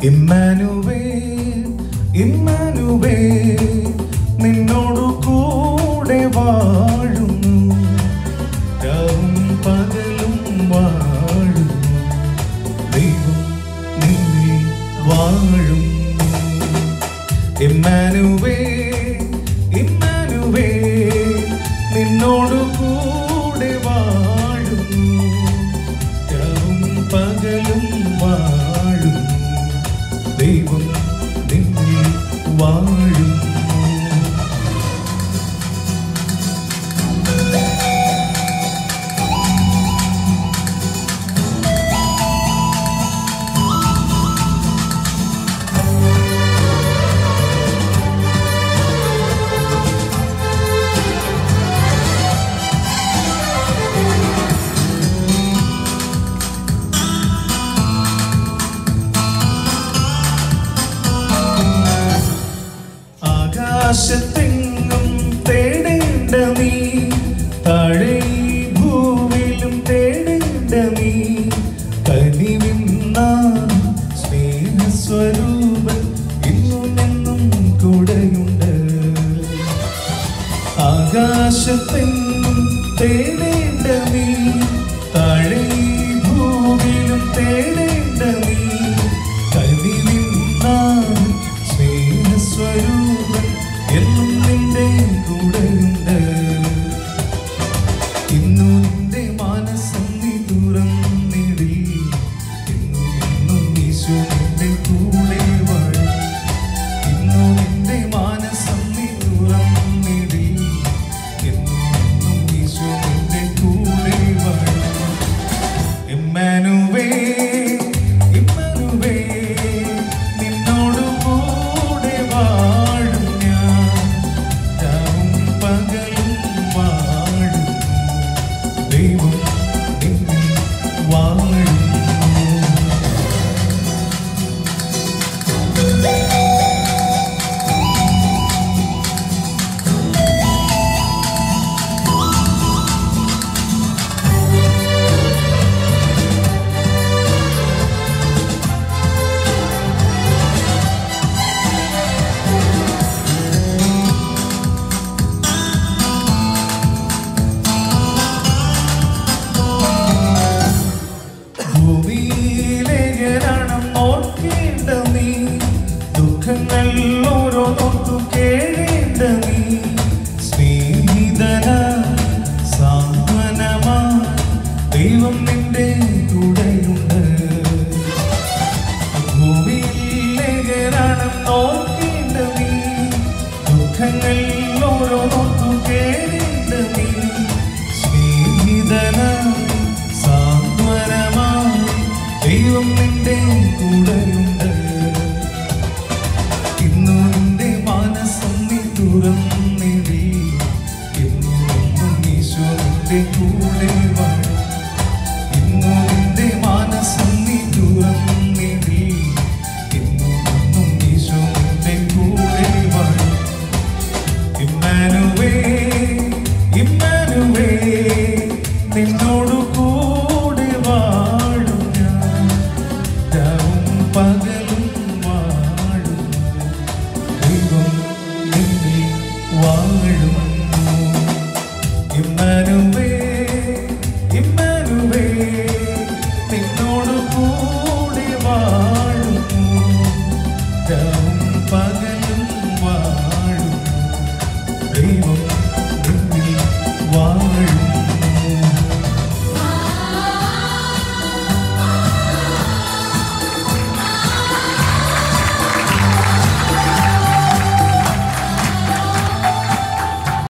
ഇമ്മാനുവേ ഇമ്മാനുവേ നിന്നോടു കൂടെ വാഴുന്നു രാവും പകലും വാഴുന്നു ദൈവം നിന്നിൽ വാഴുന്നു ഇമ്മാനുവേ ഇമ്മാനുവേ നിന്നോടു കൂടെ വാഴുന്നു രാവും പകലും വാഴുന്നു ദൈവം നിന്നിൽ വാഴുന്നു ആകാശത്തെങ്ങും തേടേണ്ട നീ താഴെ ഈ ഭൂമിയിലും തേടേണ്ട നീ കനിവിന്നാൻ സ്നേഹസ്വരൂപൻ ഇന്നും എന്നും കൂടെയുണ്ട് ആകാശത്തെങ്ങും തേടേണ്ട നീ താഴെ ഈ ഭൂമിയിലും തേടേണ്ട നീ കനിവിന്നാൻ സ്നേഹസ്വരൂപൻ എന്നും നിന്റെ കൂടെയുണ്ട് ഇന്നു നിന്റെ മാനസം നീ തുറന്നിടി ഇന്നും എന്നും ഈശോ നിന്റെ കൂടെ